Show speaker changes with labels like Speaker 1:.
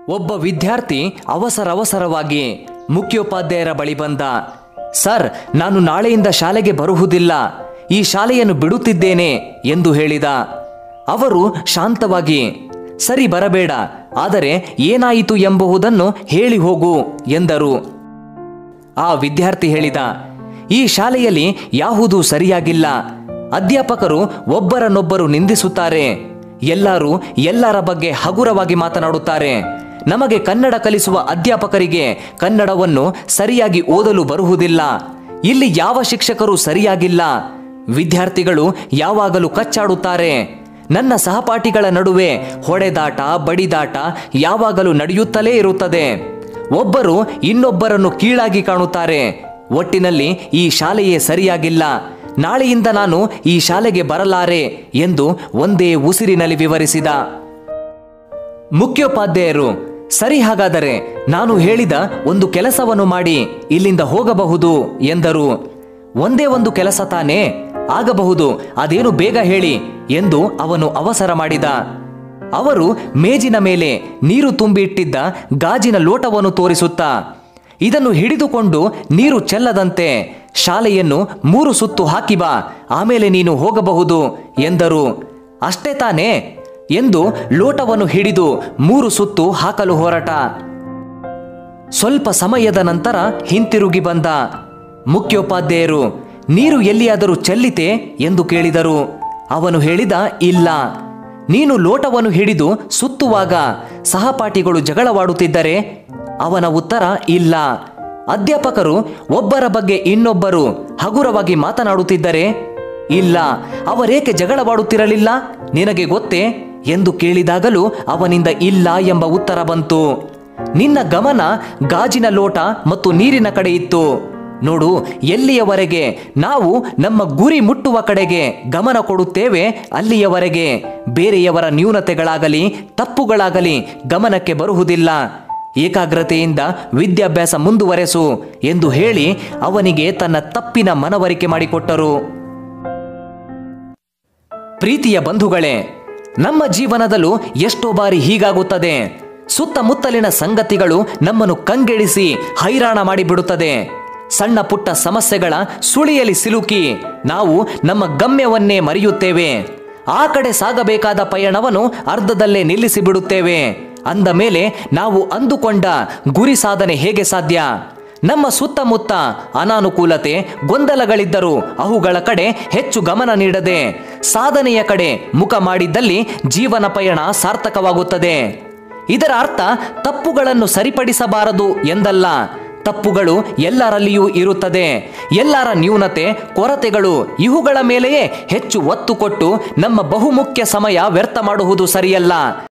Speaker 1: ಒಬ್ಬ ವಿದ್ಯಾರ್ಥಿ ಅವಸರ ಅವಸರವಾಗಿ ಮುಖ್ಯೋಪಾಧ್ಯಾಯರ ಬಳಿ ಬಂದ ಸರ್ ನಾನು ನಾಳೆಯಿಂದ ಶಾಲೆಗೆ ಬರುವುದಿಲ್ಲ ಈ ಶಾಲೆಯನ್ನು ಬಿಡುತ್ತಿದ್ದೇನೆ ಎಂದು ಹೇಳಿದ ಅವರು ಶಾಂತವಾಗಿ ಸರಿ ಬರಬೇಡ ಆದರೆ ಏನಾಯಿತು ಎಂಬುದನ್ನು ಹೇಳಿ ಹೋಗು ಎಂದರು ಆ ವಿದ್ಯಾರ್ಥಿ ಹೇಳಿದ ಈ ಶಾಲೆಯಲ್ಲಿ ಯಾವುದೂ ಸರಿಯಾಗಿಲ್ಲ ಅಧ್ಯಾಪಕರು ಒಬ್ಬರನ್ನೊಬ್ಬರು ನಿಂದಿಸುತ್ತಾರೆ ಎಲ್ಲರೂ ಎಲ್ಲರ ಬಗ್ಗೆ ಹಗುರವಾಗಿ ಮಾತನಾಡುತ್ತಾರೆ ನಮಗೆ ಕನ್ನಡ ಕಲಿಸುವ ಅಧ್ಯಾಪಕರಿಗೆ ಕನ್ನಡವನ್ನು ಸರಿಯಾಗಿ ಓದಲು ಬರುವುದಿಲ್ಲ ಇಲ್ಲಿ ಯಾವ ಶಿಕ್ಷಕರು ಸರಿಯಾಗಿಲ್ಲ ವಿದ್ಯಾರ್ಥಿಗಳು ಯಾವಾಗಲೂ ಕಚ್ಚಾಡುತ್ತಾರೆ ನನ್ನ ಸಹಪಾಠಿಗಳ ನಡುವೆ ಹೊಡೆದಾಟ ಬಡಿದಾಟ ಯಾವಾಗಲೂ ನಡೆಯುತ್ತಲೇ ಇರುತ್ತದೆ ಒಬ್ಬರು ಇನ್ನೊಬ್ಬರನ್ನು ಕೀಳಾಗಿ ಕಾಣುತ್ತಾರೆ ಒಟ್ಟಿನಲ್ಲಿ ಈ ಶಾಲೆಯೇ ಸರಿಯಾಗಿಲ್ಲ ನಾಳೆಯಿಂದ ನಾನು ಈ ಶಾಲೆಗೆ ಬರಲಾರೆ ಎಂದು ಒಂದೇ ಉಸಿರಿನಲ್ಲಿ ವಿವರಿಸಿದ ಮುಖ್ಯೋಪಾಧ್ಯಾಯರು ಸರಿ ಹಾಗಾದರೆ ನಾನು ಹೇಳಿದ ಒಂದು ಕೆಲಸವನ್ನು ಮಾಡಿ ಇಲ್ಲಿಂದ ಹೋಗಬಹುದು ಎಂದರು ಒಂದೇ ಒಂದು ಕೆಲಸ ತಾನೇ ಆಗಬಹುದು ಅದೇನು ಬೇಗ ಹೇಳಿ ಎಂದು ಅವನು ಅವಸರ ಮಾಡಿದ ಅವರು ಮೇಜಿನ ಮೇಲೆ ನೀರು ತುಂಬಿ ಇಟ್ಟಿದ್ದ ಗಾಜಿನ ಲೋಟವನ್ನು ತೋರಿಸುತ್ತಾ ಇದನ್ನು ಹಿಡಿದುಕೊಂಡು ನೀರು ಚೆಲ್ಲದಂತೆ ಶಾಲೆಯನ್ನು ಮೂರು ಸುತ್ತು ಹಾಕಿ ಬಾ ಆಮೇಲೆ ನೀನು ಹೋಗಬಹುದು ಎಂದರು ಅಷ್ಟೇ ತಾನೇ ಎಂದು ಲೋಟವನ್ನು ಹಿಡಿದು ಮೂರು ಸುತ್ತು ಹಾಕಲು ಹೊರಟ ಸ್ವಲ್ಪ ಸಮಯದ ನಂತರ ಹಿಂತಿರುಗಿ ಬಂದ ಮುಖ್ಯೋಪಾಧ್ಯಾಯರು ನೀರು ಎಲ್ಲಿಯಾದರೂ ಚೆಲ್ಲಿತೆ ಎಂದು ಕೇಳಿದರು ಅವನು ಹೇಳಿದ ಇಲ್ಲ ನೀನು ಲೋಟವನ್ನು ಹಿಡಿದು ಸುತ್ತುವಾಗ ಸಹಪಾಠಿಗಳು ಜಗಳವಾಡುತ್ತಿದ್ದರೆ ಅವನ ಉತ್ತರ ಇಲ್ಲ ಅಧ್ಯಾಪಕರು ಒಬ್ಬರ ಬಗ್ಗೆ ಇನ್ನೊಬ್ಬರು ಹಗುರವಾಗಿ ಮಾತನಾಡುತ್ತಿದ್ದರೆ ಇಲ್ಲ ಅವರೇಕೆ ಜಗಳವಾಡುತ್ತಿರಲಿಲ್ಲ ನಿನಗೆ ಗೊತ್ತೇ ಎಂದು ಕೇಳಿದಾಗಲೂ ಅವನಿಂದ ಇಲ್ಲ ಎಂಬ ಉತ್ತರ ಬಂತು ನಿನ್ನ ಗಮನ ಗಾಜಿನ ಲೋಟ ಮತ್ತು ನೀರಿನ ಕಡೆ ಇತ್ತು ನೋಡು ಎಲ್ಲಿಯವರೆಗೆ ನಾವು ನಮ್ಮ ಗುರಿ ಮುಟ್ಟುವ ಕಡೆಗೆ ಗಮನ ಕೊಡುತ್ತೇವೆ ಅಲ್ಲಿಯವರೆಗೆ ಬೇರೆಯವರ ನ್ಯೂನತೆಗಳಾಗಲಿ ತಪ್ಪುಗಳಾಗಲಿ ಗಮನಕ್ಕೆ ಬರುವುದಿಲ್ಲ ಏಕಾಗ್ರತೆಯಿಂದ ವಿದ್ಯಾಭ್ಯಾಸ ಮುಂದುವರೆಸು ಎಂದು ಹೇಳಿ ಅವನಿಗೆ ತನ್ನ ತಪ್ಪಿನ ಮನವರಿಕೆ ಮಾಡಿಕೊಟ್ಟರು ಪ್ರೀತಿಯ ಬಂಧುಗಳೇ ನಮ್ಮ ಜೀವನದಲ್ಲೂ ಎಷ್ಟೋ ಬಾರಿ ಹೀಗಾಗುತ್ತದೆ ಸುತ್ತಮುತ್ತಲಿನ ಸಂಗತಿಗಳು ನಮ್ಮನ್ನು ಕಂಗೆಡಿಸಿ ಹೈರಾಣ ಮಾಡಿಬಿಡುತ್ತದೆ ಸಣ್ಣ ಪುಟ್ಟ ಸಮಸ್ಯೆಗಳ ಸುಳಿಯಲ್ಲಿ ಸಿಲುಕಿ ನಾವು ನಮ್ಮ ಗಮ್ಯವನ್ನೇ ಮರೆಯುತ್ತೇವೆ ಆ ಕಡೆ ಸಾಗಬೇಕಾದ ಪಯಣವನ್ನು ಅರ್ಧದಲ್ಲೇ ನಿಲ್ಲಿಸಿ ಬಿಡುತ್ತೇವೆ ಅಂದ ಮೇಲೆ ನಾವು ಅಂದುಕೊಂಡ ಗುರಿ ಸಾಧನೆ ಹೇಗೆ ಸಾಧ್ಯ ನಮ್ಮ ಸುತ್ತಮುತ್ತ ಅನಾನುಕೂಲತೆ ಗೊಂದಲಗಳಿದ್ದರೂ ಅವುಗಳ ಕಡೆ ಹೆಚ್ಚು ಗಮನ ನೀಡದೆ ಸಾಧನೆಯ ಕಡೆ ಮುಖ ಮಾಡಿದ್ದಲ್ಲಿ ಜೀವನ ಪಯಣ ಸಾರ್ಥಕವಾಗುತ್ತದೆ ಇದರ ಅರ್ಥ ತಪ್ಪುಗಳನ್ನು ಸರಿಪಡಿಸಬಾರದು ಎಂದಲ್ಲ ತಪ್ಪುಗಳು ಎಲ್ಲರಲ್ಲಿಯೂ ಇರುತ್ತದೆ ಎಲ್ಲರ ನ್ಯೂನತೆ ಕೊರತೆಗಳು ಇವುಗಳ ಮೇಲೆಯೇ ಹೆಚ್ಚು ಒತ್ತು ಕೊಟ್ಟು ನಮ್ಮ ಬಹುಮುಖ್ಯ ಸಮಯ ವ್ಯರ್ಥ ಮಾಡುವುದು ಸರಿಯಲ್ಲ